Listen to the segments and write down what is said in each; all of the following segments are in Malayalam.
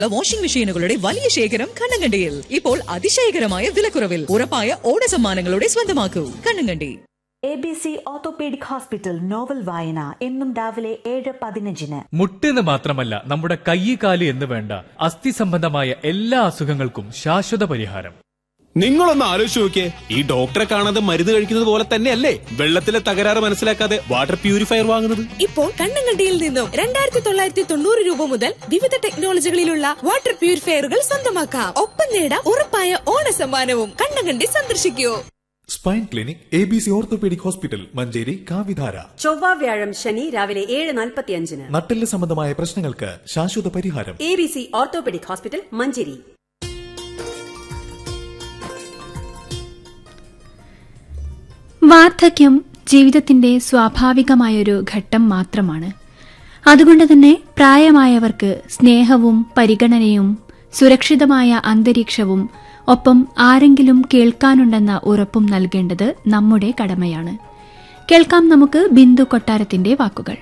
വാഷിംഗ് മെഷീനുകളുടെ വലിയ ശേഖരം കണ്ണങ്കണ്ടിയിൽ ഇപ്പോൾ അതിശയകരമായ വിലക്കുറവിൽ ഉറപ്പായ ഓണ സമ്മാനങ്ങളുടെ സ്വന്തമാക്കൂ Kannankandi A B C orthopaedic hospital novel വായന എന്നും രാവിലെ ഏഴ് പതിനഞ്ചിന് മുട്ടെന്ന് മാത്രമല്ല നമ്മുടെ കൈ കാല് എന്ന് വേണ്ട അസ്ഥി സംബന്ധമായ എല്ലാ അസുഖങ്ങൾക്കും ശാശ്വത പരിഹാരം നിങ്ങളൊന്ന് ആലോചിച്ച് നോക്കിയേ ഈ ഡോക്ടറെ കാണാതെ മരുന്ന് കഴിക്കുന്നത് പോലെ തന്നെയല്ലേ വെള്ളത്തിലെ തകരാറ് മനസ്സിലാക്കാതെ വാട്ടർ പ്യൂരിഫയർ വാങ്ങുന്നത് ഇപ്പോൾ കണ്ണങ്കണ്ടിയിൽ നിന്നും രണ്ടായിരത്തി തൊള്ളായിരത്തി തൊണ്ണൂറ് രൂപ മുതൽ വിവിധ ടെക്നോളജികളിലുള്ള വാട്ടർ പ്യൂരിഫയറുകൾ സ്വന്തമാക്കാം ഒപ്പം നേടാം ഉറപ്പായ ഓണ സമ്മാനവും കണ്ണങ്കണ്ടി സന്ദർശിക്കൂ spine clinic A B C orthopaedic hospital Manjeri കാവിധാര ചൊവ്വ വ്യാഴം ശനി രാവിലെ ഏഴ് നാൽപ്പത്തിയഞ്ചിന് നട്ടെല്ല് സംബന്ധമായ പ്രശ്നങ്ങൾക്ക് ശാശ്വത പരിഹാരം A B C orthopaedic hospital Manjeri വാർദ്ധക്യം ജീവിതത്തിന്റെ സ്വാഭാവികമായൊരു ഘട്ടം മാത്രമാണ് അതുകൊണ്ട് തന്നെ പ്രായമായവർക്ക് സ്നേഹവും പരിഗണനയും സുരക്ഷിതമായ അന്തരീക്ഷവും ഒപ്പം ആരെങ്കിലും കേൾക്കാനുണ്ടെന്ന ഉറപ്പും നൽകേണ്ടത് നമ്മുടെ കടമയാണ് കേൾക്കാം നമുക്ക് ബിന്ദു കൊട്ടാരത്തിന്റെ വാക്കുകൾ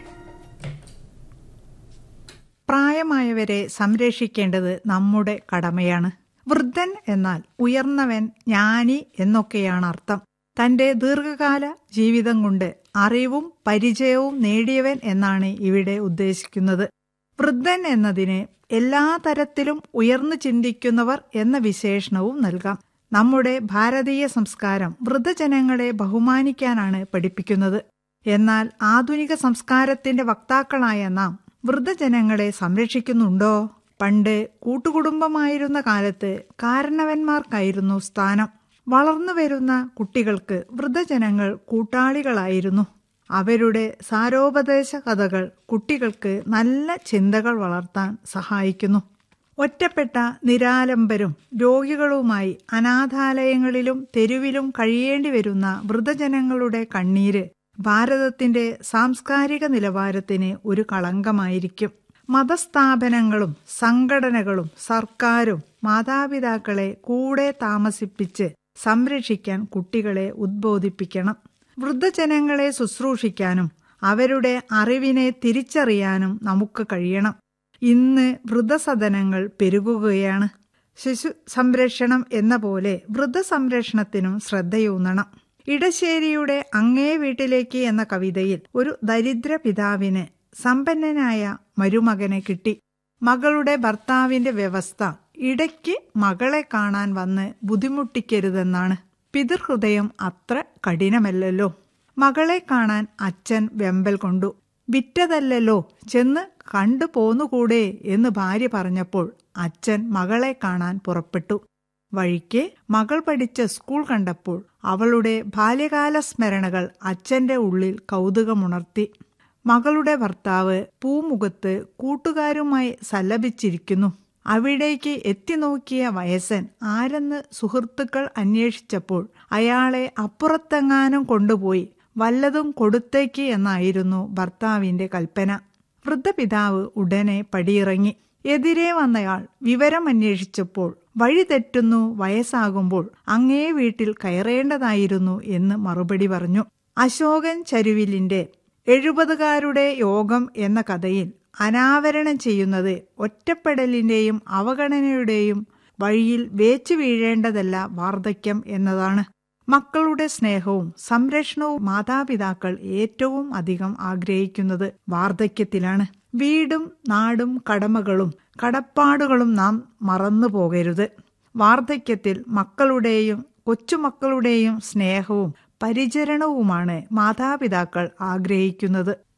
പ്രായമായവരെ സംരക്ഷിക്കേണ്ടത് നമ്മുടെ കടമയാണ് വൃദ്ധൻ എന്നാൽ ഉയർന്നവൻ ജ്ഞാനി എന്നൊക്കെയാണ് അർത്ഥം തന്റെ ദീർഘകാല ജീവിതം കൊണ്ട് അറിവും പരിചയവും നേടിയവൻ എന്നാണ് ഇവിടെ ഉദ്ദേശിക്കുന്നത് വൃദ്ധൻ എന്നതിന് എല്ലാ തരത്തിലും ഉയർന്നു ചിന്തിക്കുന്നവർ എന്ന വിശേഷണവും നൽകാം നമ്മുടെ ഭാരതീയ സംസ്കാരം വൃദ്ധജനങ്ങളെ ബഹുമാനിക്കാനാണ് പഠിപ്പിക്കുന്നത് എന്നാൽ ആധുനിക സംസ്കാരത്തിന്റെ വക്താക്കളായ നാം വൃദ്ധജനങ്ങളെ സംരക്ഷിക്കുന്നുണ്ടോ പണ്ട് കൂട്ടുകുടുംബമായിരുന്ന കാലത്ത് കാരണവന്മാർക്കായിരുന്നു സ്ഥാനം വളർന്നു വരുന്ന കുട്ടികൾക്ക് വൃദ്ധജനങ്ങൾ കൂട്ടാളികളായിരുന്നു അവരുടെ സാരോപദേശ കഥകൾ കുട്ടികൾക്ക് നല്ല ചിന്തകൾ വളർത്താൻ സഹായിക്കുന്നു ഒറ്റപ്പെട്ട നിരാലംബരും രോഗികളുമായി അനാഥാലയങ്ങളിലും തെരുവിലും കഴിയേണ്ടി വരുന്ന വൃദ്ധജനങ്ങളുടെ കണ്ണീര് ഭാരതത്തിന്റെ സാംസ്കാരിക നിലവാരത്തിന് ഒരു കളങ്കമായിരിക്കും മതസ്ഥാപനങ്ങളും സംഘടനകളും സർക്കാരും മാതാപിതാക്കളെ കൂടെ താമസിപ്പിച്ച് സംരക്ഷിക്കാൻ കുട്ടികളെ ഉദ്ബോധിപ്പിക്കണം വൃദ്ധജനങ്ങളെ ശുശ്രൂഷിക്കാനും അവരുടെ അറിവിനെ തിരിച്ചറിയാനും നമുക്ക് കഴിയണം ഇന്ന് വൃദ്ധസദനങ്ങൾ പെരുകുകയാണ് ശിശു സംരക്ഷണം എന്ന പോലെ വൃദ്ധസംരക്ഷണത്തിനും ശ്രദ്ധയൂന്നണം ഇടശ്ശേരിയുടെ അങ്ങേ വീട്ടിലേക്ക് എന്ന കവിതയിൽ ഒരു ദരിദ്ര പിതാവിന് സമ്പന്നനായ മരുമകനെ കിട്ടി മകളുടെ ഭർത്താവിന്റെ വ്യവസ്ഥ ഇടയ്ക്ക് മകളെ കാണാൻ വന്ന് ബുദ്ധിമുട്ടിക്കരുതെന്നാണ് പിതൃഹൃദയം അത്ര കഠിനമല്ലല്ലോ മകളെ കാണാൻ അച്ഛൻ വെമ്പൽ കൊണ്ടു വിറ്റതല്ലല്ലോ ചെന്ന് കണ്ടു പോന്നുകൂടെ എന്ന് ഭാര്യ പറഞ്ഞപ്പോൾ അച്ഛൻ മകളെ കാണാൻ പുറപ്പെട്ടു വഴിക്ക് മകൾ പഠിച്ച സ്കൂൾ കണ്ടപ്പോൾ അവളുടെ ബാല്യകാല സ്മരണകൾ അച്ഛന്റെ ഉള്ളിൽ കൗതുകമുണർത്തി മകളുടെ ഭർത്താവ് പൂമുഖത്ത് കൂട്ടുകാരുമായി സല്ലപിച്ചിരിക്കുന്നു അവിടേക്ക് എത്തി നോക്കിയ വയസ്സൻ ആരെന്ന് സുഹൃത്തുക്കൾ അന്വേഷിച്ചപ്പോൾ അയാളെ അപ്പുറത്തെങ്ങാനും കൊണ്ടുപോയി വല്ലതും കൊടുത്തേക്ക് എന്നായിരുന്നു ഭർത്താവിന്റെ കൽപ്പന വൃദ്ധപിതാവ് ഉടനെ പടിയിറങ്ങി എതിരെ വന്നയാൾ വിവരം അന്വേഷിച്ചപ്പോൾ വഴി തെറ്റുന്നു വയസ്സാകുമ്പോൾ അങ്ങേ വീട്ടിൽ കയറേണ്ടതായിരുന്നു എന്ന് മറുപടി പറഞ്ഞു അശോകൻ ചരുവിലിന്റെ എഴുപതുകാരുടെ യോഗം എന്ന കഥയിൽ അനാവരണം ചെയ്യുന്നത് ഒറ്റപ്പെടലിന്റെയും അവഗണനയുടെയും വഴിയിൽ വേച്ചു വീഴേണ്ടതല്ല വാർദ്ധക്യം എന്നതാണ് മക്കളുടെ സ്നേഹവും സംരക്ഷണവും മാതാപിതാക്കൾ ഏറ്റവും അധികം ആഗ്രഹിക്കുന്നത് വാർദ്ധക്യത്തിലാണ് വീടും നാടും കടമകളും കടപ്പാടുകളും നാം മറന്നു പോകരുത് വാർദ്ധക്യത്തിൽ മക്കളുടെയും കൊച്ചുമക്കളുടെയും സ്നേഹവും പരിചരണവുമാണ് മാതാപിതാക്കൾ ആഗ്രഹിക്കുന്നത്